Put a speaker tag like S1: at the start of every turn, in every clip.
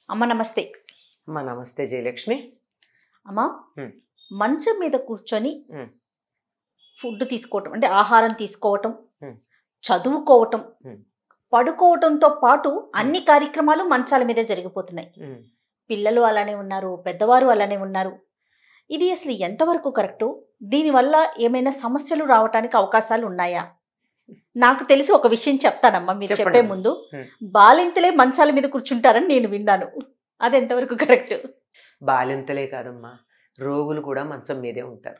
S1: అమ్మ నమస్తే
S2: అమ్మా నమస్తే జయలక్ష్మి
S1: అమ్మ
S2: Hmm.
S1: మంచం మీద కూర్చొని
S2: Hmm.
S1: ఫుడ్ తీసుకోవటం అంటే ఆహారం తీసుకోవటం
S2: Hmm.
S1: చదువుకోవటం
S2: Hmm.
S1: పడుకోవటంతో పాటు అన్ని కార్యక్రమాలు మంచాల మీదే జరిగిపోతున్నాయి
S2: ఉమ్.
S1: పిల్లలు అలానే ఉన్నారు పెద్దవారు అలానే ఉన్నారు ఇది అసలు ఎంతవరకు కరెక్టు దీనివల్ల ఏమైనా సమస్యలు రావటానికి అవకాశాలు ఉన్నాయా నాకు తెలిసి ఒక విషయం చెప్తానమ్మా మీరు
S2: చెప్పండి
S1: చెప్పే
S2: అమ్మా.
S1: ముందు
S2: Hmm.
S1: బాలింతలే మంచాల మీద కూర్చుంటారని నేను విన్నాను అది ఎంతవరకు కరెక్ట్
S2: బాలింతలే కాదమ్మా రోగులు కూడా మంచం మీదే ఉంటారు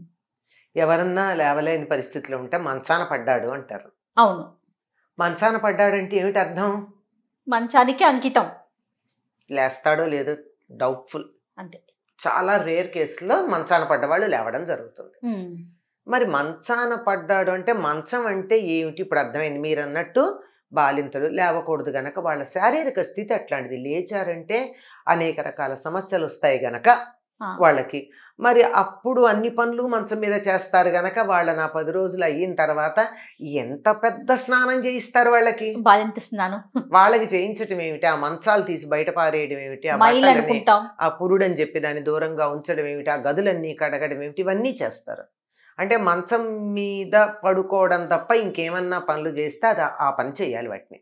S2: ఎవరన్నా లేవలేని పరిస్థితిలో ఉంటే మంచాన పడ్డాడు అంటారు
S1: అవును
S2: మంచాన పడ్డాడంటే ఏమిటి అర్థం
S1: మంచానికి అంకితం
S2: లేస్తాడో లేదో డౌట్ఫుల్
S1: అంతే
S2: చాలా రేర్ కేసుల్లో మంచాన పడ్డవాళ్ళు లేవడం జరుగుతుంది
S1: ఉమ్.
S2: మరి మంచాన పడ్డాడు అంటే మంచం అంటే ఏమిటి ఇప్పుడు అర్థమైంది మీరు అన్నట్టు బాలింతలు లేవకూడదు గనక వాళ్ళ శారీరక స్థితి అట్లాంటిది లేచారంటే అనేక రకాల సమస్యలు వస్తాయి గనక
S1: ఆ.
S2: వాళ్ళకి మరి అప్పుడు అన్ని పనులు మంచం మీద చేస్తారు గనక వాళ్ళ నా పది రోజులు అయిన తర్వాత ఎంత పెద్ద స్నానం చేయిస్తారు వాళ్ళకి
S1: బాలింత స్నానం
S2: వాళ్ళకి చేయించటం ఏమిటి ఆ మంచాలు తీసి బయట పారేయడం ఏమిటి ఆ
S1: మైల్
S2: బట్టలని
S1: అనుకుంటాం
S2: ఆ పురుడని చెప్పి దాన్ని దూరంగా ఉంచడం ఏమిటి ఆ గదులన్నీ కడగడం ఏమిటి ఇవన్నీ చేస్తారు అంటే మంచం మీద పడుకోవడం తప్ప ఇంకేమన్నా పనులు చేస్తే అది ఆ- ఆ పని చేయాలి వాటిని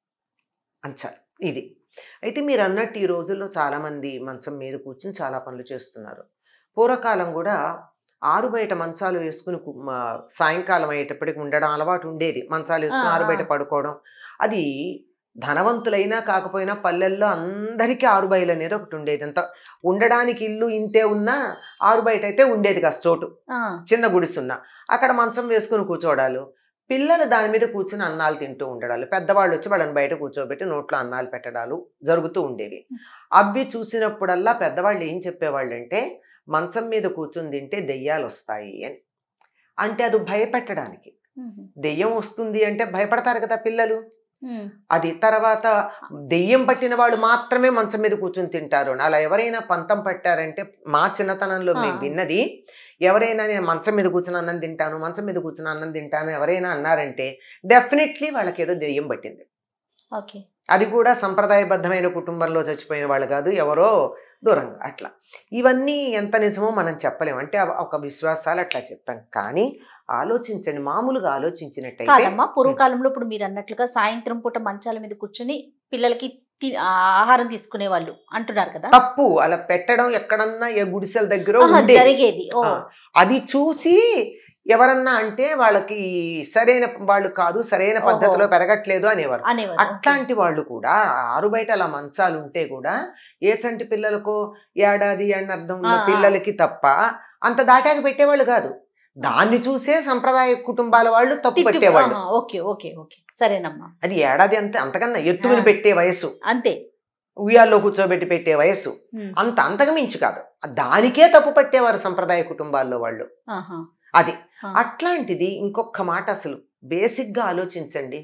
S2: అంచాలి ఇది అయితే మీరు అన్నట్టు ఈ రోజుల్లో చాలామంది మంచం మీద కూర్చుని చాలా పనులు చేస్తున్నారు పూర్వకాలం కూడా ఆరు బయట మంచాలు వేసుకుని కు- మా సాయంకాలం అయ్యేటప్పటికి ఉండడం అలవాటు ఉండేది మంచాలు వేసుకుని
S1: ఆ,
S2: ఆరు బయట
S1: ఆ.
S2: పడుకోవడం అది ధనవంతులైనా కాకపోయినా పల్లెల్లో అందరికీ ఆరు బయలు అనేది ఒకటి ఉండేది అంత ఉండడానికి ఇల్లు ఇంతే ఉన్నా ఆరు బయట అయితే ఉండేది కాస్త చోటు
S1: ఆ,
S2: చిన్న గుడిసున్నా అక్కడ మంచం వేసుకుని కూర్చోవడాలు పిల్లలు దాని మీద కూర్చుని అన్నాలు తింటూ ఉండడాలు పెద్దవాళ్ళు వచ్చి వాళ్ళని బయట కూర్చోబెట్టి నోట్లో అన్నాలు పెట్టడాలు జరుగుతూ ఉండేవి అవి చూసినప్పుడల్లా పెద్దవాళ్ళు ఏం చెప్పేవాళ్ళు అంటే మంచం మీద కూర్చుని తింటే దెయ్యాలు వస్తాయి అని అంటే అది భయపెట్టడానికి
S1: ఉమ్,
S2: దెయ్యం వస్తుంది అంటే భయపడతారు కదా పిల్లలు
S1: ఉమ్,
S2: అది తర్వాత దెయ్యం పట్టిన వాళ్ళు మాత్రమే మంచం మీద కూర్చొని తింటారు అని. అలా ఎవరైనా పంతం పట్టారంటే మా చిన్నతనంలో మేము
S1: ఆ.
S2: విన్నది ఎవరైనా నేను మంచం మీద కూర్చుని అన్నం తింటాను మంచం మీద కూర్చుని అన్నం తింటాను ఎవరైనా అన్నారంటే డెఫినెట్లీ వాళ్ళకి ఏదో దెయ్యం పట్టింది
S1: ఓకే
S2: అది కూడా సంప్రదాయబద్ధమైన కుటుంబంలో చచ్చిపోయిన వాళ్ళు కాదు ఎవరో దూరంగా అట్లా ఇవన్నీ ఎంత నిజమో మనం చెప్పలేము అంటే అవ- ఒక విశ్వాసాలు అట్లా చెప్పాం కానీ ఆలోచించండి మామూలుగా ఆలోచించినట్టయితే
S1: కాదమ్మా పూర్వకాలంలో ఇప్పుడు మీరు అన్నట్లుగా సాయంత్రం పూట మంచాల మీద కూర్చుని పిల్లలకి తి- ఆ, ఆహారం తీసుకునే వాళ్ళు అంటున్నారు కదా
S2: తప్పు అలా పెట్టడం ఎక్కడన్నా ఏ గుడిసెల దగ్గర
S1: ఆహా,
S2: ఉండేది.
S1: జరిగేది ఓ
S2: ఆ, అది చూసి ఎవరన్నా అంటే వాళ్ళకి సరైన వాళ్ళు కాదు సరైన
S1: ఓహో.
S2: పద్ధతిలో పెరగట్లేదు అనేవారు
S1: అనేవారు ఓకే.
S2: అట్లాంటి వాళ్ళు కూడా ఆరు బయట అలా మంచాలు ఉంటే కూడా ఏ చంటి పిల్లలకు ఏడాది అర్థంలో
S1: ఆ, ఆ.
S2: పిల్లలకి తప్ప అంత దాటాక పెట్టేవాళ్ళు కాదు దాన్ని చూసే సంప్రదాయ కుటుంబాల వాళ్ళు తప్పు
S1: తిట్టు
S2: పెట్టేవాళ్ళు
S1: ఆహా, ఓకే ఓకే ఓకే సరేనమ్మా
S2: అది ఏడాది అంతే అంతకన్నా ఎత్తుకుని
S1: ఆ.
S2: పెట్టే వయసు
S1: అంతే
S2: ఉయ్యాల్లో కూర్చోబెట్టి పెట్టే వయసు
S1: ఉమ్,
S2: అంత అంతకు మించి కాదు దానికే తప్పు పట్టేవారు సంప్రదాయ కుటుంబాల్లో వాళ్ళు
S1: ఆహా,
S2: అది
S1: ఆ,
S2: అట్లాంటిది ఇంకొక మాట అసలు బేసిక్గా ఆలోచించండి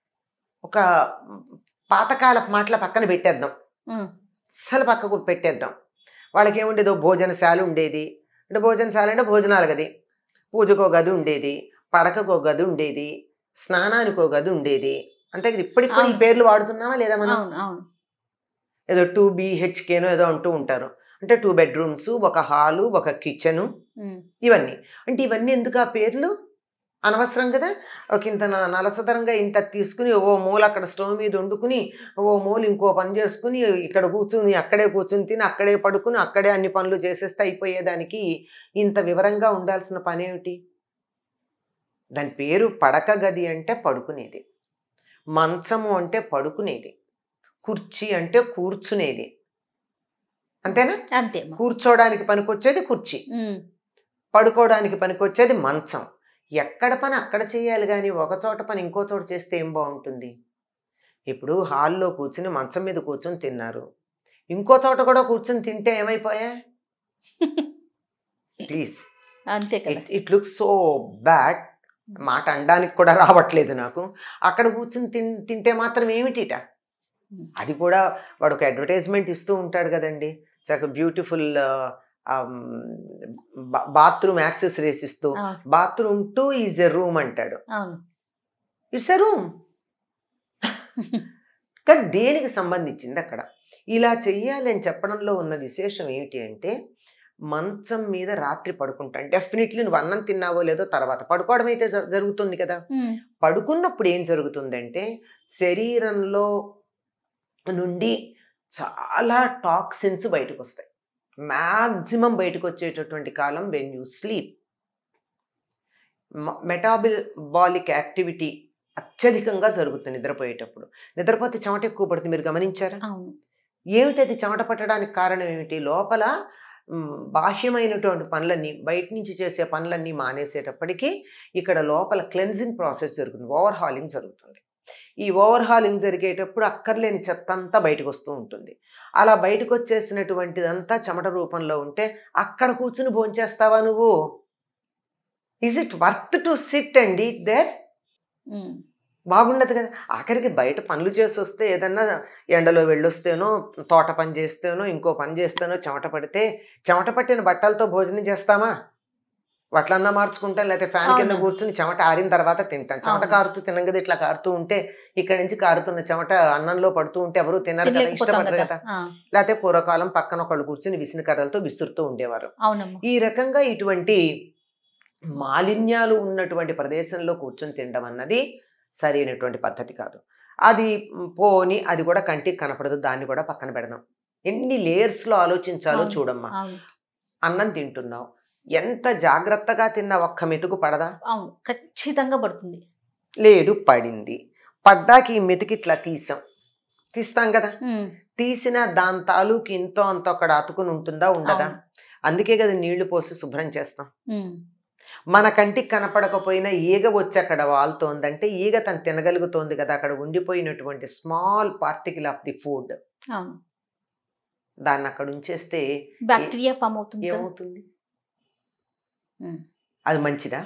S2: ఒక పాతకాల మాటల పక్కన పెట్టేద్దాం
S1: ఉమ్,
S2: అస్సలు పక్కకు పెట్టేద్దాం వాళ్ళకి ఏముండేదో భోజనశాల ఉండేది అంటే భోజనశాల అంటే భోజనాల గది పూజకో గది ఉండేది పడకకో గది ఉండేది స్నానానికి ఒక గది ఉండేది అంతే కదా ఇప్పటికి కూడా ఈ
S1: అవును.
S2: పేర్లు వాడుతున్నామా లేదా మనం
S1: అవును అవును
S2: ఏదో టూ బిహెచ్కేనో ఏదో అంటూ ఉంటారు అంటే టూ బెడ్రూమ్స్ ఒక హాలు ఒక కిచెను
S1: ఉమ్,
S2: ఇవన్నీ అంటే ఇవన్నీ ఎందుకు ఆ పేర్లు అనవసరం కదా ఒక ఇంత న- నలసదరంగా ఇంత తీసుకుని ఓ మూల అక్కడ స్టవ్ మీద వండుకుని ఓ మూల ఇంకో పని చేసుకుని ఇక్కడ కూర్చుని అక్కడే కూర్చుని తిని అక్కడే పడుకుని అక్కడే అన్ని పనులు చేసేస్తే అయిపోయేదానికి ఇంత వివరంగా ఉండాల్సిన పని ఏమిటి దాని పేరు పడక గది అంటే పడుకునేది మంచము అంటే పడుకునేది కుర్చీ అంటే కూర్చునేది అంతేనా
S1: అంతే అమ్మా.
S2: కూర్చోడానికి పనికొచ్చేది కుర్చీ
S1: ఉమ్,
S2: పడుకోవడానికి పనికొచ్చేది మంచం ఎక్కడ పని అక్కడ చేయాలి కానీ ఒక చోట పని ఇంకో చోట చేస్తే ఏం బాగుంటుంది ఇప్పుడు హాల్లో కూర్చుని మంచం మీద కూర్చొని తిన్నారు ఇంకో చోట కూడా కూర్చొని తింటే ఏమైపోయా ప్లీజ్
S1: అంతే కదా
S2: it it look so bad మాట అనడానికి కూడా రావట్లేదు నాకు అక్కడ కూర్చుని తిన్ తింటే మాత్రం ఏమిటిట
S1: ఉమ్,
S2: అది కూడా వాడు ఒక అడ్వర్టైజ్మెంట్ ఇస్తూ ఉంటాడు కదండి చక్కగా బ్యూటిఫుల్ బాత్రూమ్ యాక్సెసరీస్ ఇస్తూ
S1: అవును
S2: bathroom too is a room అంటాడు
S1: అవును
S2: ఇట్స్ ఎ రూమ్ కానీ దేనికి సంబంధించింది అక్కడ ఇలా చెయ్యాలి అని చెప్పడంలో ఉన్న విశేషం ఏమిటి అంటే మంచం మీద రాత్రి పడుకుంటాను డెఫినెట్లీ నువ్వు అన్నం తిన్నావో లేదో తర్వాత పడుకోవడం అయితే జ- జరుగుతుంది కదా
S1: ఉమ్,
S2: పడుకున్నప్పుడు ఏం జరుగుతుందంటే శరీరంలో నుండి చాలా టాక్సిన్స్ బయటకు వస్తాయి మ్యాక్సిమం బయటకు వచ్చేటటువంటి కాలం when you sleep metabolic activity అత్యధికంగా జరుగుతుంది నిద్రపోయేటప్పుడు నిద్రపోతే చెమట ఎక్కువ పడుతుంది మీరు గమనించారా
S1: అవును
S2: ఏమిటి అది చెమట పట్టడానికి కారణం ఏమిటి లోపల మ్, బాహ్యమైనటువంటి పనులన్నీ బయట నుంచి చేసే పనులన్నీ మానేసేటప్పటికీ ఇక్కడ లోపల క్లెన్జింగ్ ప్రాసెస్ జరుగుతుంది ఓవర్ హాలింగ్ జరుగుతుంది ఈ ఓవర్ హాలింగ్ జరిగేటప్పుడు అక్కర్లేని చెత్త అంతా బయటకు వస్తూ ఉంటుంది అలా బయటకు వచ్చేసినటువంటిదంతా చెమట రూపంలో ఉంటే అక్కడ కూర్చుని భోంచేస్తావా నువ్వు is it worth to sit and eat there
S1: um,
S2: బాగుండదు కదా ఆఖరికి బయట పనులు చేసి వస్తే ఏదన్నా ఎండలో వెళ్ళొస్తేనో తోట పని చేస్తేనో ఇంకో పని చేస్తేనో చెమట పడితే చెమట పట్టిన బట్టలతో భోజనం చేస్తామా వట్లన్నా మార్చుకుంటాం లేకపోతే ఫ్యాన్ కింద
S1: అవును.
S2: కూర్చుని చెమట ఆరిన తర్వాత తింటాం చెమట
S1: అవును.
S2: కారుతూ తినం కదా ఇట్లా కారుతూ ఉంటే ఇక్కడ నుంచి కారుతున్న చెమట అన్నంలో పడుతూ ఉంటే ఎవరు తినరు కదా
S1: తినలేకపోతాం
S2: ఇష్టపడరు
S1: కదా
S2: కదా
S1: ఆ,
S2: లేకపోతే పూర్వకాలం పక్కన ఒకళ్ళు కూర్చుని విసిన కర్రలతో విసురుతూ ఉండేవారు
S1: అవునమ్మా
S2: ఈ రకంగా ఇటువంటి మాలిన్యాలు ఉన్నటువంటి ప్రదేశంలో కూర్చొని తినడం అన్నది సరైనటువంటి పద్ధతి కాదు అది మ్, పోని అది కూడా కంటికి కనపడదు దాన్ని కూడా పక్కన పెడదాం ఎన్ని లేయర్స్లో ఆలోచించాలో
S1: అవును.
S2: చూడమ్మా
S1: అవును
S2: అన్నం తింటున్నావు ఎంత జాగ్రత్తగా తిన్న ఒక్క మెతుకు పడదా
S1: అవును ఖచ్చితంగా పడుతుంది
S2: లేదు పడింది పడ్డాకి ఈ మెతుకు ఇట్లా తీసాం తీస్తాం కదా
S1: ఉమ్,
S2: తీసిన దాని తాలూకు ఇంతో అంత అక్కడ అతుకుని ఉంటుందా ఉండదా
S1: అవును.
S2: అందుకే కదా నీళ్లు పోసి శుభ్రం చేస్తాం
S1: ఉమ్,
S2: మన కంటికి కనపడకపోయినా ఈగ వచ్చి అక్కడ వాళ్తోందంటే ఈగ తను తినగలుగుతోంది కదా అక్కడ ఉండిపోయినటువంటి small particle of the food
S1: అవును
S2: దాన్ని అక్కడ ఉంచేస్తే
S1: బ్యాక్టీరియా ఫామ్ అవుతుంది కదా
S2: ఏమవుతుంది
S1: ఉమ్,
S2: అది మంచిదా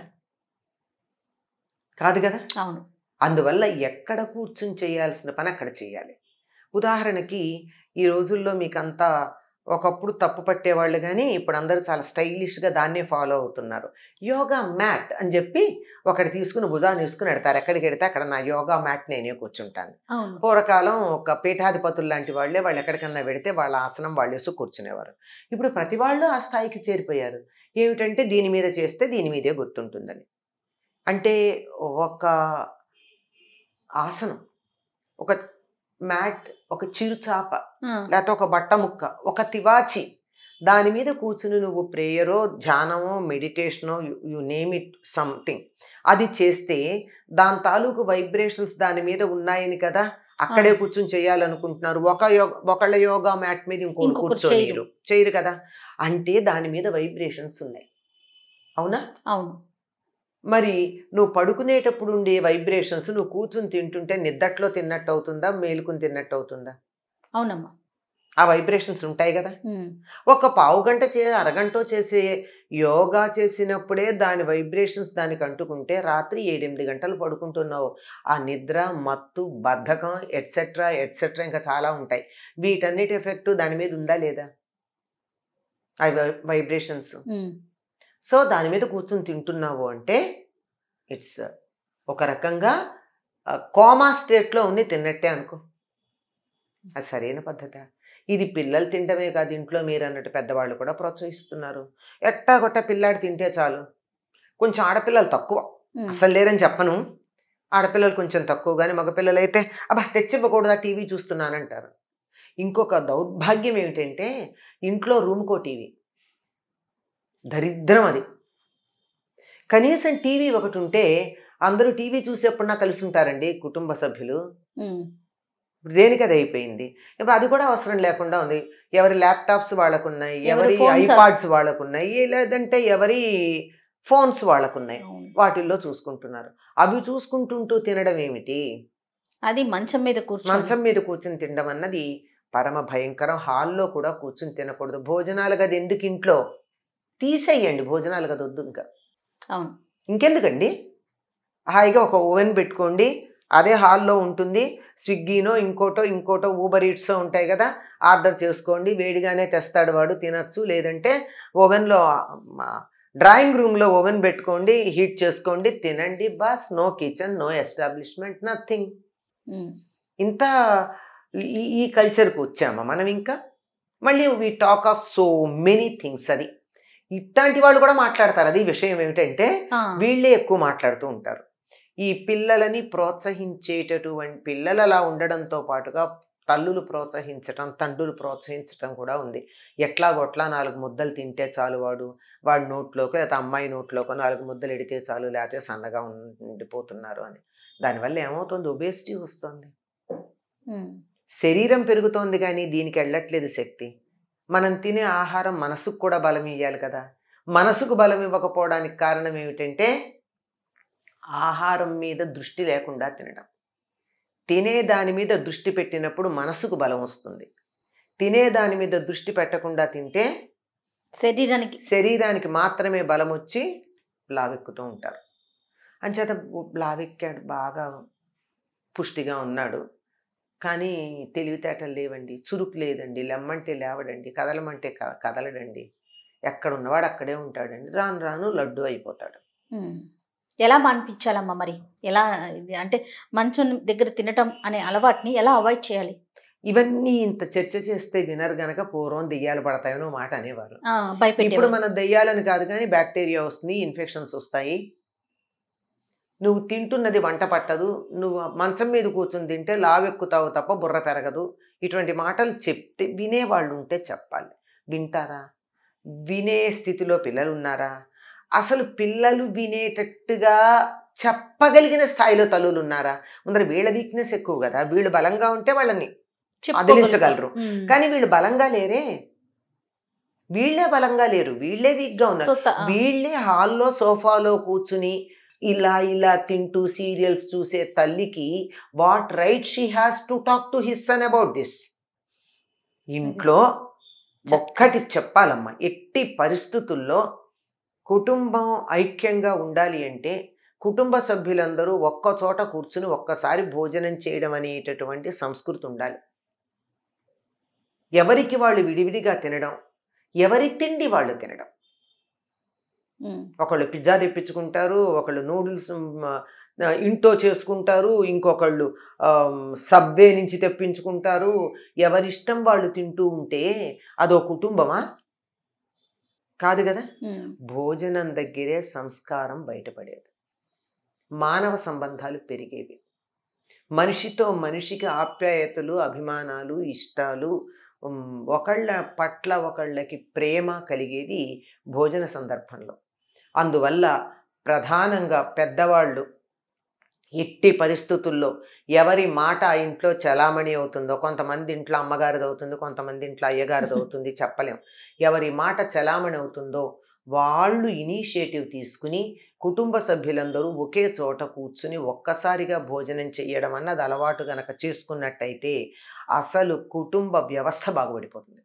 S2: కాదు కదా
S1: అవును
S2: అందువల్ల ఎక్కడ కూర్చుని చేయాల్సిన పని అక్కడ చేయాలి ఉదాహరణకి ఈ రోజుల్లో మీకు అంతా ఒకప్పుడు తప్పు పట్టేవాళ్ళు కానీ ఇప్పుడు అందరూ చాలా స్టైలిష్గా దాన్నే ఫాలో అవుతున్నారు యోగా మ్యాట్ అని చెప్పి ఒకటి తీసుకుని భుజాన్ని వేసుకుని పెడతారు ఎక్కడికి వెడితే అక్కడ నా యోగా మ్యాట్ నేనే కూర్చుంటాను
S1: అవును
S2: పూర్వకాలం ఒక పీఠాధిపతులు లాంటి వాళ్ళే వాళ్ళు ఎక్కడికన్నా పెడితే వాళ్ళ ఆసనం వాళ్ళు వేసి కూర్చునేవారు ఇప్పుడు ప్రతి వాళ్ళు ఆ స్థాయికి చేరిపోయారు ఏమిటంటే దీని మీద చేస్తే దీని మీదే గుర్తుంటుందని అంటే ఒక ఆసనం ఒక మ్యాట్ ఒక చిరుచాప
S1: ఆ,
S2: లేకపోతే ఒక బట్ట ముక్క ఒక తివాచి దాని మీద కూర్చుని నువ్వు ప్రేయరో ధ్యానమో మెడిటేషనో యు నేమ్ ఇట్ సంథింగ్ అది చేస్తే దాని తాలూకు వైబ్రేషన్స్ దాని మీద ఉన్నాయని కదా అక్కడే
S1: ఆ.
S2: కూర్చుని చేయాలనుకుంటున్నారు ఒక యోగ ఒకళ్ళ యోగా మ్యాట్ మీద ఇంకొకరు
S1: ఇంకొకరు
S2: కూర్చోలేరు
S1: చేయరు.
S2: చేయరు కదా అంటే దాని మీద వైబ్రేషన్స్ ఉన్నాయి అవునా
S1: అవును
S2: మరి నువ్వు పడుకునేటప్పుడు ఉండే వైబ్రేషన్స్ నువ్వు కూర్చుని తింటుంటే నిద్దట్లో తిన్నట్టు అవుతుందా మేలుకుని తిన్నట్టు అవుతుందా
S1: అవునమ్మా
S2: ఆ వైబ్రేషన్స్ ఉంటాయి కదా
S1: ఉమ్,
S2: ఒక పావు గంట చే అరగంట చేసే యోగా చేసినప్పుడే దాని వైబ్రేషన్స్ దానికి అంటుకుంటే రాత్రి ఏడెనిమిది గంటలు పడుకుంటున్నావు ఆ నిద్ర మత్తు బద్ధకం ఎట్సెట్రా ఎట్సెట్రా ఇంకా చాలా ఉంటాయి వీటన్నిటి ఎఫెక్ట్ దాని మీద ఉందా లేదా ఆ వైబ్రేషన్స్
S1: ఉమ్,
S2: సో దాని మీద కూర్చొని తింటున్నావు అంటే ఇట్స్ ఒక రకంగా కోమా స్టేట్లో ఉండి తిన్నట్టే అనుకో అది సరైన పద్ధత ఇది పిల్లలు తినడమే కాదు ఇంట్లో మీరు అన్నట్టు పెద్దవాళ్ళు కూడా ప్రోత్సహిస్తున్నారు ఎట్టా కొట్ట పిల్లాడు తింటే చాలు కొంచెం ఆడపిల్లలు తక్కువ
S1: ఉమ్,
S2: అసలు లేరని చెప్పను ఆడపిల్లలు కొంచెం తక్కువ కానీ మగపిల్లలు అయితే అబ్బా తెచ్చివ్వకూడదా టీవీ చూస్తున్నానంటారు ఇంకొక దౌర్భాగ్యం ఏమిటంటే ఇంట్లో రూమ్కో టీవీ దరిద్రం అది కనీసం టీవీ ఒకటి ఉంటే అందరూ టీవీ చూసేప్పుడన్నా కలిసి ఉంటారండి కుటుంబ సభ్యులు
S1: ఉమ్,
S2: ఇప్పుడు దేనికి అది అయిపోయింది ఇప్పుడు అది కూడా అవసరం లేకుండా ఉంది ఎవరి ల్యాప్టాప్స్ వాళ్ళకున్నాయి
S1: ఎవరి
S2: ఎవరి
S1: phones
S2: ఐపాడ్స్ వాళ్ళకున్నాయి లేదంటే ఎవరి ఫోన్స్ వాళ్ళకున్నాయి
S1: అవును
S2: వాటిల్లో చూసుకుంటున్నారు అవి చూసుకుంటుంటూ తినడం ఏమిటి
S1: అది మంచం మీద కూర్చొని
S2: మంచం మీద కూర్చుని తినడం అన్నది పరమ భయంకరం హాల్లో కూడా కూర్చుని తినకూడదు భోజనాలు గది ఎందుకు ఇంట్లో తీసేయండి భోజనాలు గది వద్దు ఇంకా
S1: అవును
S2: ఇంకెందుకండి హాయిగా ఒక ఓవెన్ పెట్టుకోండి అదే హాల్లో ఉంటుంది స్విగ్గీనో ఇంకోటో ఇంకోటో ఊబర్ ఈట్సో ఉంటాయి కదా ఆర్డర్ చేసుకోండి వేడిగానే తెస్తాడు వాడు తినచ్చు లేదంటే ఓవెన్లో డ్రాయింగ్ రూమ్లో ఓవెన్ పెట్టుకోండి హీట్ చేసుకోండి తినండి బస్ no kitchen no establishment nothing
S1: um,
S2: ఇంత ఈ ఈ కల్చర్కి వచ్చామా మనం ఇంకా మళ్ళీ we talk of so many things అది ఇట్లాంటి వాళ్ళు కూడా మాట్లాడతారు అది విషయం ఏమిటంటే
S1: ఆ,
S2: వీళ్ళే ఎక్కువ మాట్లాడుతూ ఉంటారు ఈ పిల్లలని ప్రోత్సహించేటటువంటి పిల్లలు అలా ఉండడంతో పాటుగా తల్లులు ప్రోత్సహించటం తండ్రులు ప్రోత్సహించటం కూడా ఉంది ఎట్లాగొట్లా నాలుగు ముద్దలు తింటే చాలు వాడు వాడి నోట్లోకి లేకపోతే అమ్మాయి నోట్లోకి నాలుగు ముద్దలు ఎడితే చాలు లేకపోతే సన్నగా ఉండిపోతున్నారు అని దానివల్ల ఏమవుతుంది ఒబేసిటీ వస్తుంది
S1: ఉమ్,
S2: శరీరం పెరుగుతోంది కానీ దీనికి వెళ్ళట్లేదు శక్తి మనం తినే ఆహారం మనసుకు కూడా బలం ఇవ్వాలి కదా మనసుకు బలం ఇవ్వకపోవడానికి కారణం ఏమిటంటే ఆహారం మీద దృష్టి లేకుండా తినడం తినే దాని మీద దృష్టి పెట్టినప్పుడు మనసుకు బలం వస్తుంది తినే దాని మీద దృష్టి పెట్టకుండా తింటే
S1: శరీరానికి
S2: శరీరానికి మాత్రమే బలం వచ్చి లావెక్కుతూ ఉంటారు అంచేత లావెక్కాడు బాగా పుష్టిగా ఉన్నాడు కానీ తెలివితేటలు లేవండి చురుకు లేదండి లెమ్మంటే లేవడండి కదలమంటే క- కదలడండి ఎక్కడ ఉన్నవాడు అక్కడే ఉంటాడండి రాను రాను లడ్డు అయిపోతాడు
S1: ఉమ్. ఎలా మానిపించాలమ్మా మరి ఎలా ఇది అంటే మంచం దగ్గర తినటం అనే అలవాటుని ఎలా అవాయిడ్ చేయాలి
S2: ఇవన్నీ ఇంత చర్చ చేస్తే వినరు గనక పూర్వం దెయ్యాలు పడతాయనో మాట అనేవారు
S1: ఆ, భయపెట్టే
S2: ఇప్పుడు మన దెయ్యాలని కాదు కానీ బ్యాక్టీరియా వస్తుంది ఇన్ఫెక్షన్స్ వస్తాయి నువ్వు తింటున్నది వంట పట్టదు నువ్వు మంచం మీద కూర్చుని తింటే లావెక్కుతావు తప్ప బుర్ర పెరగదు ఇటువంటి మాటలు చెప్తే వినేవాళ్ళు ఉంటే చెప్పాలి వింటారా వినే స్థితిలో పిల్లలు ఉన్నారా అసలు పిల్లలు వినేటట్టుగా చెప్పగలిగిన స్థాయిలో తల్లులు ఉన్నారా ముందర వీళ్ళ వీక్నెస్ ఎక్కువ కదా వీళ్ళు బలంగా ఉంటే వాళ్ళని అదిలించగలరు.
S1: ఉమ్.
S2: కానీ వీళ్ళు బలంగా లేరే వీళ్ళే బలంగా లేరు వీళ్ళే వీక్గా ఉన్నారు
S1: సో త- ఆ,
S2: వీళ్ళే హాల్లో సోఫాలో కూర్చుని ఇలా ఇలా తింటూ సీరియల్స్ చూసే తల్లికి what right she has to talk to his son about this ఇంట్లో ఒక్కటి చెప్పాలమ్మా ఎట్టి పరిస్థితుల్లో కుటుంబం ఐక్యంగా ఉండాలి అంటే కుటుంబ సభ్యులందరూ ఒక్క చోట కూర్చుని ఒక్కసారి భోజనం చేయడం అనేటటువంటి సంస్కృతి ఉండాలి ఎవరికి వాళ్ళు విడివిడిగా తినడం ఎవరి తిండి వాళ్ళు తినడం
S1: ఉమ్.
S2: ఒకళ్ళు పిజ్జా తెప్పించుకుంటారు ఒకళ్ళు నూడిల్స్ ఇంట్లో చేసుకుంటారు ఇంకొకళ్ళు సబ్వే నుంచి తెప్పించుకుంటారు ఎవరిష్టం వాళ్ళు తింటూ ఉంటే అదో కుటుంబమా కాదు కదా
S1: ఉమ్.
S2: భోజనం దగ్గరే సంస్కారం బయటపడేది మానవ సంబంధాలు పెరిగేవి మనిషితో మనిషికి ఆప్యాయతలు అభిమానాలు ఇష్టాలు ఉమ్, ఒకళ్ళ పట్ల ఒకళ్ళకి ప్రేమ కలిగేది భోజన సందర్భంలో అందువల్ల ప్రధానంగా పెద్దవాళ్ళు ఎట్టి పరిస్థితుల్లో ఎవరి మాట ఆ ఇంట్లో చలామణి అవుతుందో కొంతమంది ఇంట్లో అమ్మగారిది అవుతుంది కొంతమంది ఇంట్లో అయ్యగారిది అవుతుంది చెప్పలేం ఎవరి మాట చలామణి అవుతుందో వాళ్ళు ఇనిషియేటివ్ తీసుకుని కుటుంబ సభ్యులందరూ ఒకే చోట కూర్చుని ఒక్కసారిగా భోజనం చేయడం అన్నది అలవాటు గనక చేసుకున్నట్టయితే అసలు కుటుంబ వ్యవస్థ బాగుపడిపోతుంది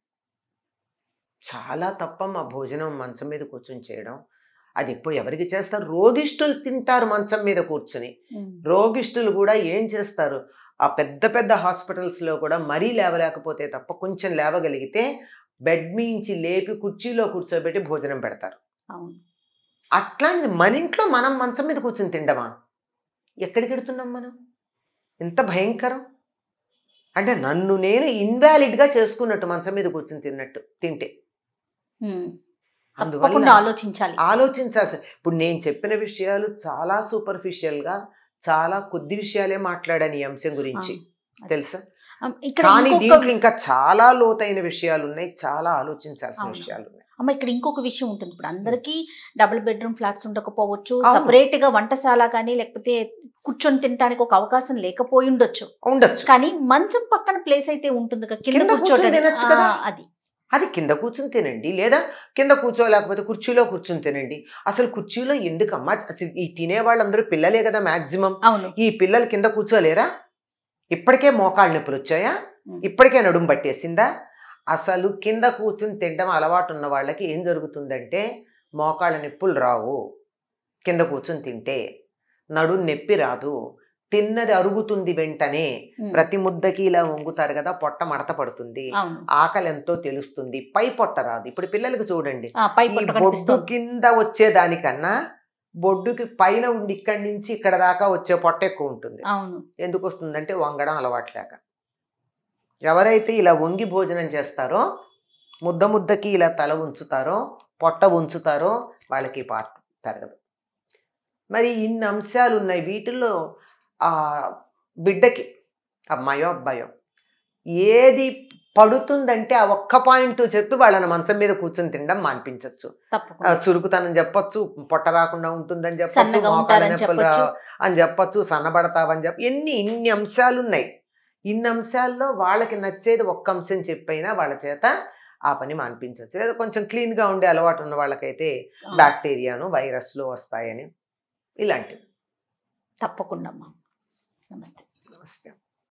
S2: చాలా తప్పమ్మ భోజనం మంచం మీద కూర్చుని చేయడం అది ఇప్పుడు ఎవరికి చేస్తారు రోగిష్ఠులు తింటారు మంచం మీద కూర్చుని
S1: ఉమ్.
S2: రోగిష్ఠులు కూడా ఏం చేస్తారు ఆ పెద్ద పెద్ద హాస్పిటల్స్లో కూడా మరీ లేవలేకపోతే తప్ప కొంచెం లేవగలిగితే బెడ్ మించి లేపి కుర్చీలో కూర్చోబెట్టి భోజనం పెడతారు
S1: అవును
S2: అట్లాంటిది మన ఇంట్లో మనం మంచం మీద కూర్చొని తిండమా ఎక్కడికి వెడుతున్నాం మనం ఎంత భయంకరం అంటే నన్ను నేను ఇన్వాలిడ్గా చేసుకున్నట్టు మంచం మీద కూర్చొని తిన్నట్టు తింటే
S1: ఉమ్.
S2: అందువల్ల
S1: తప్పకుండా ఆలోచించాలి
S2: ఆలోచించాల్సి ఇప్పుడు నేను చెప్పిన విషయాలు చాలా సూపర్ఫిషియల్గా చాలా కొద్ది విషయాలే మాట్లాడాను ఈ అంశం గురించి
S1: ఆ,
S2: తెలుసా
S1: అమ్, ఇక్కడ
S2: కానీ
S1: ఇంకొక
S2: దీంట్లో ఇంకా చాలా లోతైన విషయాలు ఉన్నాయి చాలా ఆలోచించాల్సిన
S1: అవును.
S2: విషయాలు ఉన్నాయి
S1: అమ్మ ఇక్కడ ఇంకొక విషయం ఉంటుంది ఇప్పుడు అందరికీ డబుల్ బెడ్రూమ్ ఫ్లాట్స్ ఉండకపోవచ్చు
S2: అవును.
S1: సపరేట్ గా వంటశాల కానీ లేకపోతే కూర్చొని తినడానికి ఒక అవకాశం లేకపోయి ఉండొచ్చు
S2: ఉండొచ్చు
S1: కానీ మంచం పక్కన ప్లేస్ అయితే ఉంటుంది కదా, కింద
S2: కింద కూర్చొని
S1: కూర్చోటానికి
S2: తినొచ్చు
S1: ఆ,
S2: కదా.
S1: అది
S2: అది కింద కూర్చుని తినండి లేదా కింద కూర్చోలేకపోతే కుర్చీలో కూర్చుని తినండి అసలు కుర్చీలో ఎందుకమ్మా అసలు ఈ తినే వాళ్ళందరూ పిల్లలే కదా మాక్సిమం
S1: అవును
S2: ఈ పిల్లలు కింద కూర్చోలేరా ఇప్పటికే మోకాళ్ళ నొప్పులు వచ్చాయా
S1: ఉం.
S2: ఇప్పటికే నడుము పట్టేసిందా అసలు కింద కూర్చుని తినడం అలవాటు ఉన్న వాళ్ళకి ఏం జరుగుతుందంటే మోకాళ్ళ నొప్పులు రావు కింద కూర్చుని తింటే నడుం నొప్పి రాదు తిన్నది అరుగుతుంది వెంటనే
S1: ఉమ్,
S2: ప్రతి ముద్దకి ఇలా వంగుతారు కదా పొట్ట మడత పడుతుంది
S1: అవును
S2: ఆకలి ఎంతో తెలుస్తుంది పై పొట్ట రాదు ఇప్పుడు పిల్లలకి చూడండి
S1: ఆ, పై
S2: ఈ
S1: పొట్ట
S2: బొడ్డు
S1: కనిపిస్తుంది
S2: కింద వచ్చేదానికన్నా బొడ్డుకి పైన ఉండి ఇక్కడి నుంచి ఇక్కడ దాకా వచ్చే పొట్ట ఎక్కువ ఉంటుంది
S1: అవును
S2: ఎందుకు వస్తుందంటే వంగడం అలవాట్లేక ఎవరైతే ఇలా వంగి భోజనం చేస్తారో ముద్ద ముద్దకి ఇలా తల ఉంచుతారో పొట్ట ఉంచుతారో వాళ్ళకి ఈ పార్ట్ పెరగదు మరి ఇన్ని అంశాలు ఉన్నాయి వీటిల్లో ఆ బిడ్డకి అమ్మాయో అబ్బాయో ఏది పడుతుందంటే ఆ ఒక్క పాయింట్ చెప్పి వాళ్ళని మంచం మీద కూర్చొని తినడం మాన్పించవచ్చు ఆ,
S1: తప్పకుండా
S2: చురుకుతనం చెప్పొచ్చు పొట్ట రాకుండా ఉంటుందని చెప్పొచ్చు
S1: సన్నగా
S2: మోకాళ్ళ
S1: ఉంటారని
S2: నొప్పులు రా-
S1: చెప్పొచ్చు.
S2: అని చెప్పొచ్చు సన్నబడతావని చెప్ప ఎన్ని ఇన్ని అంశాలు ఉన్నాయి ఇన్ని అంశాల్లో వాళ్ళకి నచ్చేది ఒక్క అంశం చెప్పైనా వాళ్ళ చేత ఆ పని మాన్పించవచ్చు లేదా కొంచెం క్లీన్గా ఉండే అలవాటు ఉన్న వాళ్ళకైతే
S1: ఆ,
S2: బ్యాక్టీరియాను వైరస్లు వస్తాయని ఇలాంటివి
S1: తప్పకుండా అమ్మా నమస్తే
S2: నమస్తే